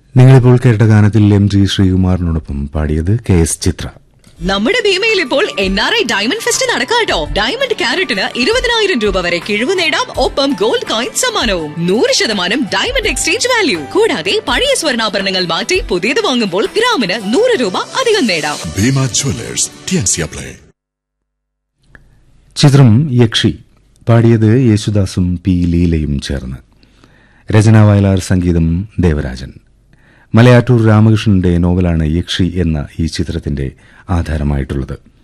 നിങ്ങളിപ്പോൾ കേട്ട ഗാനത്തിൽ M G ശ്രീകുമാറിനോടൊപ്പം പാടിയത് കെ എസ് ചിത്ര നമ്മുടെ ഭീമയിൽ ഇപ്പോൾ N R I diamond fest നടക്കാട്ടോ ഡയമണ്ട് ക്യാരറ്റിന് ഇരുപതിനായിരം രൂപ വരെ കിഴിവ് നേടാം ഒപ്പം ഗോൾഡ് കോയിൻ സമ്മാനവും നൂറ് ശതമാനം ഡയമണ്ട് എക്സ്ചേഞ്ച് വാല്യൂ കൂടാതെ പഴയ സ്വർണ്ണാഭരണങ്ങൾ മാറ്റി പുതിയത് വാങ്ങുമ്പോൾ ഗ്രാമിന് നൂറ് രൂപ അധികം നേടാം ഭീമ ജ്വല്ലേഴ്സ് ടിയൻസിയ പ്ലേ ചിത്രം യക്ഷി പാടിയത് യേശുദാസും പി ലീലയും ചേർന്ന് രചന വയലാർ സംഗീതം ദേവരാജൻ മലയാറ്റൂർ രാമകൃഷ്ണന്റെ നോവലാണ് യക്ഷി എന്ന ഈ ചിത്രത്തിന്റെ ആധാരമായിട്ടുള്ളത്